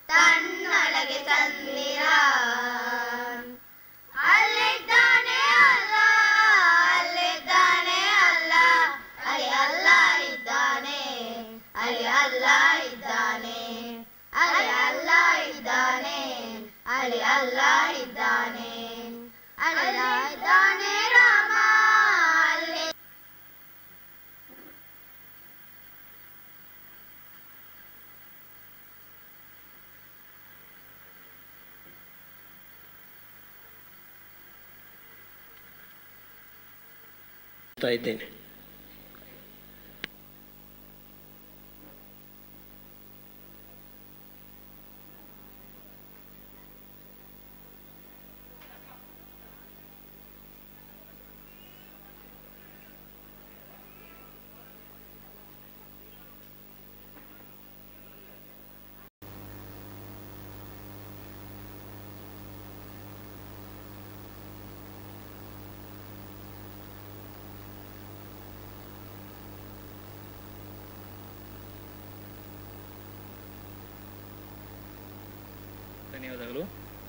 ತನ್ನೊಳಗೆ ಚಂದಿರ ಅಲ್ಲಿದ್ದಾನೆ ಅಲ್ಲ ಅಲ್ಲಿದ್ದಾನೆ ಅಲ್ಲ ಅಲ್ಲಿ ಅಲ್ಲ ಇದ್ದಾನೆ ಅಲ್ಲಿ ಅಲ್ಲ ಇದ್ದಾನೆ ಅಲ್ಲಿ ಅಲ್ಲ ಇದ್ದಾನೆ ಅಲ್ಲಿ ಅಲ್ಲ ಇದ್ದಾನೆ ಅಲ್ಲ ಇದ್ದಾನೆ ರಾಮ ಅಲ್ಲಿ ಮಾಡ್ತಾ ಇದ್ದೇನೆ ಧನ್ಯವಾದಗಳು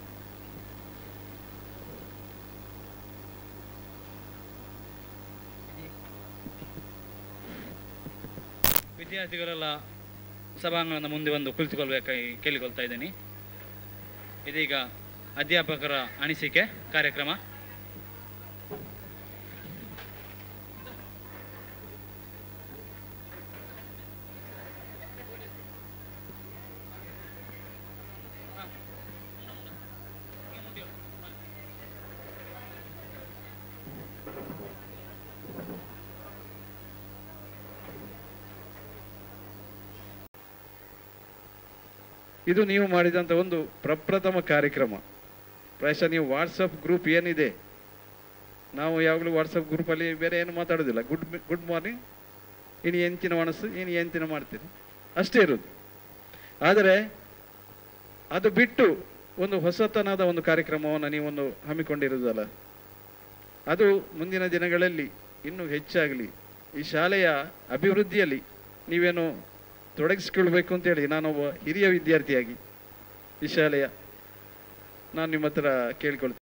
ವಿದ್ಯಾರ್ಥಿಗಳೆಲ್ಲ ಸಭಾಂಗಣದ ಮುಂದೆ ಬಂದು ಕುಳಿತುಕೊಳ್ಬೇಕಾಗಿ ಕೇಳಿಕೊಳ್ತಾ ಇದ್ದೀನಿ ಇದೀಗ ಅಧ್ಯಾಪಕರ ಅನಿಸಿಕೆ ಕಾರ್ಯಕ್ರಮ ಇದು ನೀವು ಮಾಡಿದಂಥ ಒಂದು ಪ್ರಪ್ರಥಮ ಕಾರ್ಯಕ್ರಮ ಪ್ರಾಯಶಃ ನೀವು ವಾಟ್ಸಪ್ ಗ್ರೂಪ್ ಏನಿದೆ ನಾವು ಯಾವಾಗಲೂ ವಾಟ್ಸಪ್ ಗ್ರೂಪಲ್ಲಿ ಬೇರೆ ಏನು ಮಾತಾಡೋದಿಲ್ಲ ಗುಡ್ ಗುಡ್ ಮಾರ್ನಿಂಗ್ ಇನ್ನು ಎಂಚಿನ ಮನಸ್ಸು ಇನ್ನು ಎಂಚಿನ ಮಾಡ್ತೀನಿ ಅಷ್ಟೇ ಇರೋದು ಆದರೆ ಅದು ಬಿಟ್ಟು ಒಂದು ಹೊಸತನದ ಒಂದು ಕಾರ್ಯಕ್ರಮವನ್ನು ನೀವೊಂದು ಹಮ್ಮಿಕೊಂಡಿರುವುದಲ್ಲ ಅದು ಮುಂದಿನ ದಿನಗಳಲ್ಲಿ ಇನ್ನೂ ಹೆಚ್ಚಾಗಲಿ ಈ ಶಾಲೆಯ ಅಭಿವೃದ್ಧಿಯಲ್ಲಿ ನೀವೇನು ತೊಡಗಿಸ್ಕೊಳ್ಬೇಕು ಅಂತೇಳಿ ನಾನೊಬ್ಬ ಹಿರಿಯ ವಿದ್ಯಾರ್ಥಿಯಾಗಿ ಈ ಶಾಲೆಯ ನಾನು ನಿಮ್ಮ ಹತ್ರ ಕೇಳಿಕೊಳ್ತೀನಿ